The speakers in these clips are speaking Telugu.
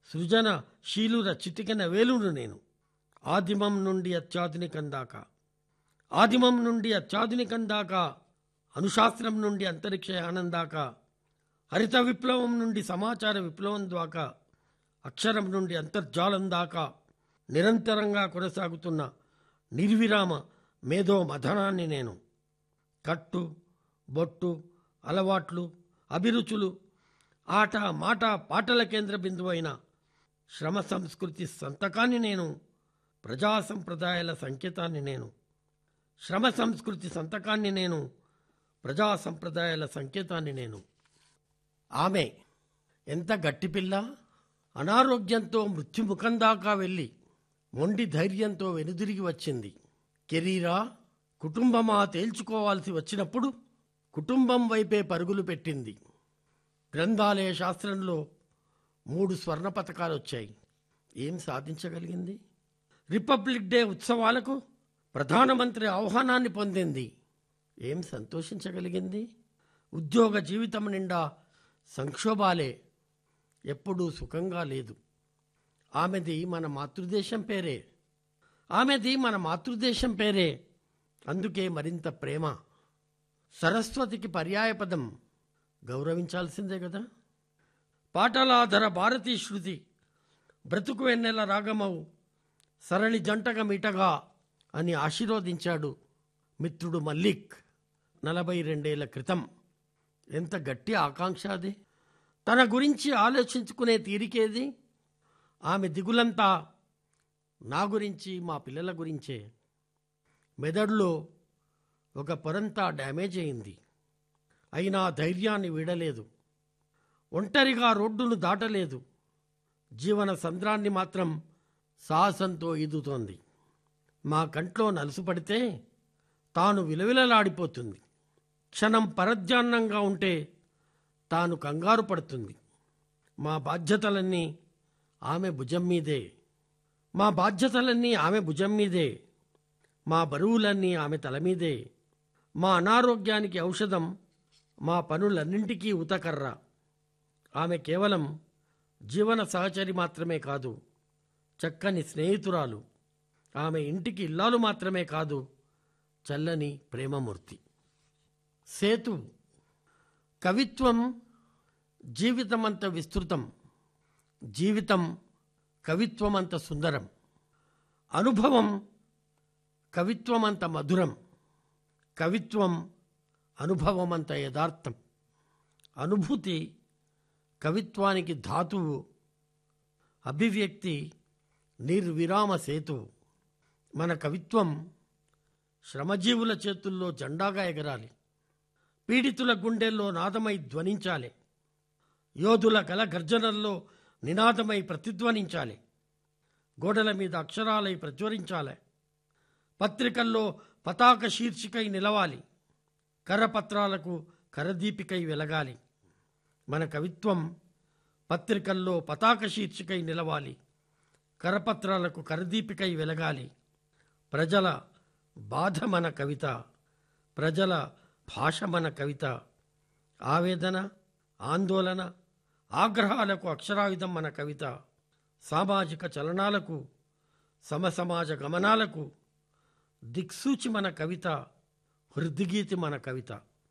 సృజన శీలుర చిటికెన వేలును నేను ఆదిమం నుండి అత్యాధునికం దాకా ఆదిమం నుండి అత్యాధునికం దాకా అనుశాస్త్రం నుండి అంతరిక్షయానం దాకా హరిత విప్లవం నుండి సమాచార విప్లవం దాకా అక్షరం నుండి అంతర్జాలం దాకా నిరంతరంగా కొనసాగుతున్న నిర్విరామ మేధో మథనాన్ని నేను కట్టు బొట్టు అలవాట్లు అభిరుచులు ఆట మాట పాటల కేంద్ర బిందువు అయిన శ్రమ సంస్కృతి సంతకాన్ని నేను ప్రజా సంప్రదాయాల సంకేతాన్ని నేను శ్రమ సంస్కృతి సంతకాన్ని నేను ప్రజా సంప్రదాయాల సంకేతాన్ని నేను ఆమె ఎంత గట్టి పిల్ల అనారోగ్యంతో మృత్యుముఖం దాకా వెళ్ళి మొండి ధైర్యంతో వెనుదిరిగి వచ్చింది కెరీరా కుటుంబమా తేల్చుకోవాల్సి వచ్చినప్పుడు కుటుంబం వైపే పరుగులు పెట్టింది గ్రంథాలయ శాస్త్రంలో మూడు స్వర్ణ పథకాలు వచ్చాయి ఏం సాధించగలిగింది రిపబ్లిక్ డే ఉత్సవాలకు ప్రధానమంత్రి ఆహ్వానాన్ని పొందింది ఏం సంతోషించగలిగింది ఉద్యోగ జీవితం నిండా సంక్షోభాలే ఎప్పుడూ సుఖంగా లేదు ఆమెది మన మాతృదేశం పేరే ఆమెది మన మాతృదేశం పేరే అందుకే మరింత ప్రేమ సరస్వతికి పర్యాయపదం గౌరవించాల్సిందే కదా పాటలాధర భారతీ శృతి బ్రతుకు వెన్నెల రాగమవు సరళి జంటగా మిటగా అని ఆశీర్వదించాడు మిత్రుడు మల్లిక్ నలభై రెండేళ్ల క్రితం ఎంత గట్టి ఆకాంక్ష అది తన గురించి ఆలోచించుకునే తీరికేది ఆమె దిగులంతా నా గురించి మా పిల్లల గురించే మెదడులో ఒక పొరంతా డ్యామేజ్ అయింది అయినా ధైర్యాన్ని వీడలేదు ఒంటరిగా రోడ్డును దాటలేదు జీవన సంద్రాన్ని మాత్రం సాహసంతో ఈదుతోంది మా కంట్లో నలుసు పడితే తాను విలవిలలాడిపోతుంది క్షణం పరధ్యాన్నంగా ఉంటే తాను కంగారు పడుతుంది మా బాధ్యతలన్నీ ఆమె భుజం మీదే మా బాధ్యతలన్నీ ఆమె భుజం మీదే మా బరువులన్నీ ఆమె తల మీదే మా అనారోగ్యానికి ఔషధం మా పనులన్నింటికీ ఉతకర్ర ఆమె కేవలం జీవన సహచరి మాత్రమే కాదు చక్కని స్నేహితురాలు ఆమె ఇంటికి ఇల్లాలు మాత్రమే కాదు చల్లని ప్రేమమూర్తి సేతు కవిత్వం జీవితమంత విస్తృతం జీవితం కవిత్వమంత సుందరం అనుభవం కవిత్వమంత మధురం కవిత్వం అనుభవమంత యథార్థం అనుభూతి కవిత్వానికి ధాతువు అభివ్యక్తి నిర్విరామ సేతు మన కవిత్వం శ్రమజీవుల చేతుల్లో జెండాగా ఎగరాలి పీడితుల గుండెల్లో నాదమై ధ్వనించాలి యోధుల గల గర్జనల్లో నినాదమై ప్రతిధ్వనించాలి గోడల మీద అక్షరాలై ప్రచురించాలి పత్రికల్లో పతాక శీర్షికై నిలవాలి కరపత్రాలకు కరదీపికై వెలగాలి మన కవిత్వం పత్రికల్లో పతాక శీర్షికై నిలవాలి కరపత్రాలకు కరదీపికై వెలగాలి ప్రజల బాధ మన కవిత ప్రజల భాష మన కవిత ఆవేదన ఆందోళన ఆగ్రహాలకు అక్షరాయుధం మన కవిత సామాజిక చలనాలకు సమసమాజ గమనాలకు దిక్సూచి మన కవిత హృద్గీతి మన కవిత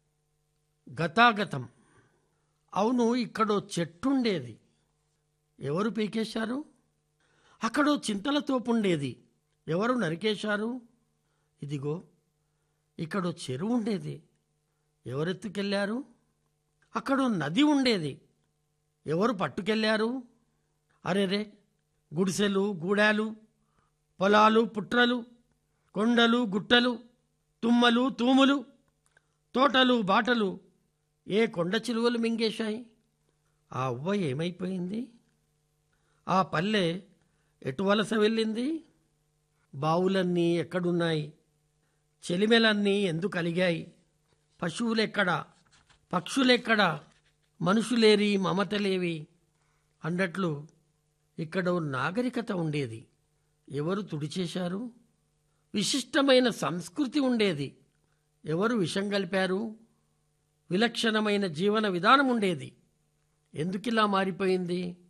గతాగతం అవును ఇక్కడో చెట్టుండేది ఎవరు పీకేశారు అక్కడో చింతల తోపుండేది ఎవరు నరికేశారు ఇదిగో ఇక్కడో చెరువు ఉండేది ఎవరెత్తుకెళ్ళారు అక్కడో నది ఉండేది ఎవరు పట్టుకెళ్ళారు అరెరే గుడిసెలు గూడాలు పొలాలు పుట్రలు కొండలు గుట్టలు తుమ్మలు తూములు తోటలు బాటలు ఏ కొండ చిలువలు మింగేశాయి ఆ అవ్వ ఏమైపోయింది ఆ పల్లె ఎటు వలస వెళ్ళింది బావులన్నీ ఎక్కడున్నాయి చెలిమెలన్నీ ఎందుకు అలిగాయి పశువులెక్కడా పక్షులెక్కడా మనుషులేరి మమతలేవి అన్నట్లు ఇక్కడ ఓ నాగరికత ఉండేది ఎవరు తుడిచేశారు విశిష్టమైన సంస్కృతి ఉండేది ఎవరు విషం కలిపారు విలక్షణమైన జీవన విధానం ఉండేది ఎందుకిలా మారిపోయింది